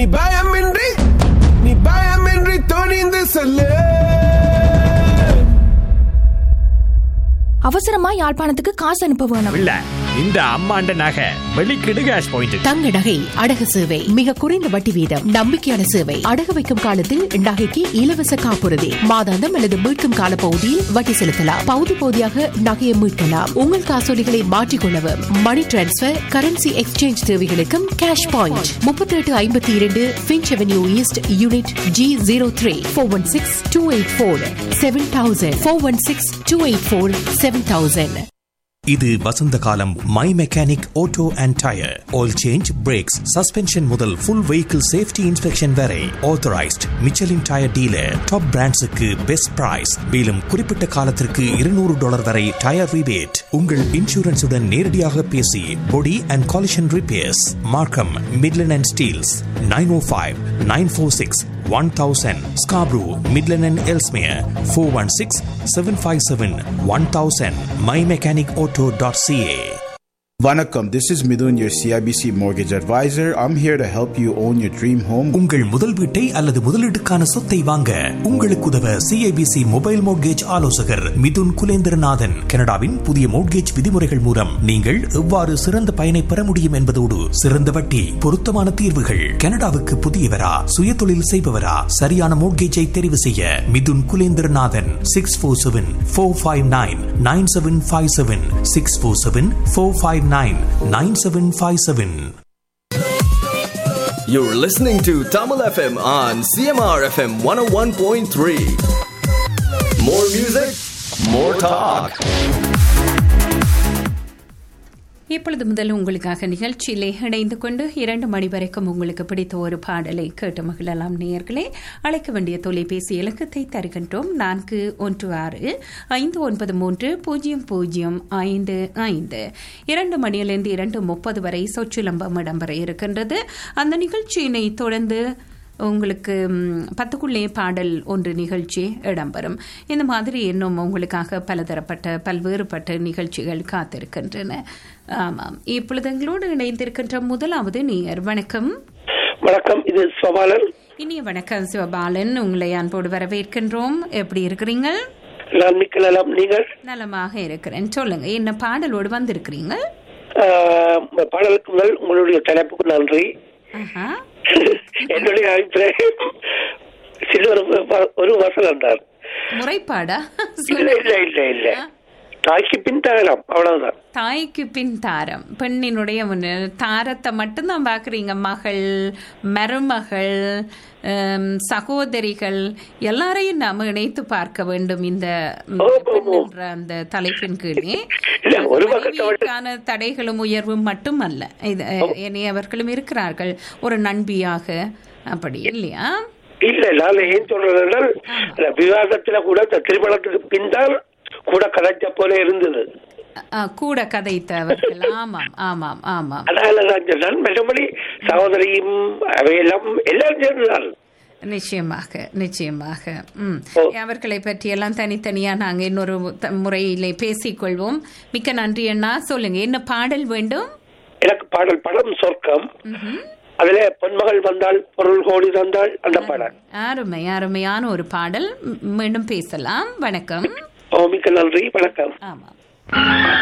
இனி பயமின்றி நீ பயமின்றி துணிந்து சொல்லு அவசரமா யாழ்ப்பாணத்துக்கு காசு அனுப்ப வேணும் இல்ல இந்த அம்மாண்ட நகை வெளிக்கிடு கேஷ் பாயிண்ட் தங்க நகை அடகு சேவை மிக குறைந்த வட்டி வீதம் நம்பிக்கையான சேவை அடகு வைக்கும் காலத்தில் நகைக்கு இலவச காப்புறுதி மாதாந்தம் அல்லது மீட்கும் கால பகுதியில் வட்டி செலுத்தலாம் பகுதி பகுதியாக நகையை மீட்கலாம் உங்கள் காசோலிகளை மாற்றிக்கொள்ளவும் மணி டிரான்ஸ்பர் கரன்சி எக்ஸ்சேஞ்ச் தேவைகளுக்கும் கேஷ் பாயிண்ட் முப்பத்தி எட்டு ஐம்பத்தி இரண்டு Finch Avenue East unit G zero three four one six two eight four seven thousand four one six two eight four seven thousand இது வசந்த காலம் my mechanic auto and tyre oil change brakes suspension முதல் full vehicle safety inspection வரை authorised Michelin tyre dealer top பிராண்ட்ஸுக்கு best price மேலும் குறிப்பிட்ட காலத்திற்கு இருநூறு டாலர் வரை டயர் ரிபேட் உங்கள் இன்சூரன்ஸுடன் நேரடியாக பேசி body and collision repairs Markham Midland and Steeles nine O five nine four six one thousand Scarborough Midland and Ellesmere four one six seven five seven one thousand my mechanic auto dot CA Vanakkam, this is Midun, your CIBC mortgage advisor. I'm here to help you own your dream home. உங்கள் முதல் வீட்டை அல்லது முதலீட்டுக்கான சொத்தை வாங்க உங்களுக்கு உதவ CIBC mobile mortgage ஆலோசகர் மிதுன் குலேந்திரநாதன் கனடாவின் புதிய மோட்கேஜ் விதிமுறைகள் மூலம் நீங்கள் எவ்வாறு சிறந்த பயனை பெற முடியும் என்பதோடு சிறந்த வட்டி பொருத்தமான தீர்வுகள் கனடாவுக்கு புதியவரா சுய தொழில் செய்பவரா சரியான மோட்கேஜை தெரிவு செய்ய Mithun Kulendranathan six four seven four five nine nine seven five seven six four seven four five nine nine seven five seven You're listening to Tamil FM on CMR FM 101.3. More music, more talk. இப்பொழுது முதல் உங்களுக்காக நிகழ்ச்சியிலே இணைந்து கொண்டு இரண்டு மணி வரைக்கும் உங்களுக்கு பிடித்த ஒரு பாடலை கேட்டு மகிழலாம் நேயர்களே அழைக்க வேண்டிய தொலைபேசி இலக்கத்தை தருகின்றோம் நான்கு ஒன்று ஆறு ஐந்து ஒன்பது மூன்று பூஜ்ஜியம் பூஜ்ஜியம் ஐந்து ஐந்து இரண்டு மணியிலிருந்து இரண்டு முப்பது வரை சொச்சுலம்பம் இடம்பெற இருக்கின்றது அந்த நிகழ்ச்சியினை தொடர்ந்து உங்களுக்கு ம், பத்துக்குள்ளே பாடல் ஒன்று நிகழ்ச்சி இடம்பெறும் இந்த மாதிரி இன்னும் உங்களுக்காக பலதரப்பட்ட பல்வேறுபட்ட நிகழ்ச்சிகள் காத்திருக்கின்றன ஆமாம் இப்பொழுது எங்களோடு இணைந்திருக்கின்ற முதலாவது நீர் வணக்கம் வணக்கம் இது சவாலன் இனிய வணக்கம் சிவபாலன் உங்களை அன்போடு வரவேற்கின்றோம் எப்படி இருக்கிறீங்க நான் மிக்க நலம் நீங்கள் நலமாக இருக்கிறேன் சொல்லுங்க என்ன பாடலோடு வந்திருக்கிறீங்க ஆஹ், பாடலுக்கு முதல் உங்களுடைய தலைப்புக்கு நன்றி ஆஹா என்னுடைய அபிப்பிராயம் சில ஒரு வ- ஒரு வசனம் தான் முறைப்பாடா இல்ல இல்ல இல்ல இல்ல தாய்க்கு பின் தகரம் அவ்வளவுதான் தாய்க்கு பின் தாரம் பெண்ணினுடைய முன்ன- தாரத்தை மட்டும்தான் பாக்குறீங்க மகள் மருமகள் ஹம், சகோதரிகள் எல்லாரையும் நாம இணைத்து பார்க்க வேண்டும் இந்த ம், பெண் என்ற அந்த தலைப்பின் கீழே இல்ல, ஒரு பக்கத்தை மட்டும் மனைவிக்கான தடைகளும் உயர்வும் மட்டுமல்ல இது அஹ், இனியவர்களும் இருக்கிறார்கள் ஒரு நண்பியாக அப்படி இல்லையா இல்ல நான் ஏன் சொல்றேன் என்றால் இந்த விவாதத்துல கூட இந்த திருமணத்துக்கு பின் தான் கூட கதைச்ச போல இருந்தது அஹ், கூட கதைத்தவர்கள் ஆமாம் ஆமாம் ஆமாம் அதனால தான் சொன்னான் மற்றபடி சகோதரியும் அவையெல்லாம் எல்லாரும் சேர்ந்துதான் நிச்சயமாக நிச்சயமாக ம் அவர்களை பற்றி எல்லாம் தனித்தனியா நாங்க இன்னொரு த- முறையிலே பேசிக்கொள்வோம் மிக்க நன்றி அண்ணா சொல்லுங்க என்ன பாடல் வேண்டும் எனக்கு பாடல் படம் சொர்க்கம் அதுல பொன்மகள் வந்தால் பொருள் கோடி தந்தாள் அந்த பாடல் அருமை அருமையான ஒரு பாடல் ம், மீண்டும் பேசலாம் வணக்கம் ஓ மிக்க நன்றி வணக்கம் ஆமாம்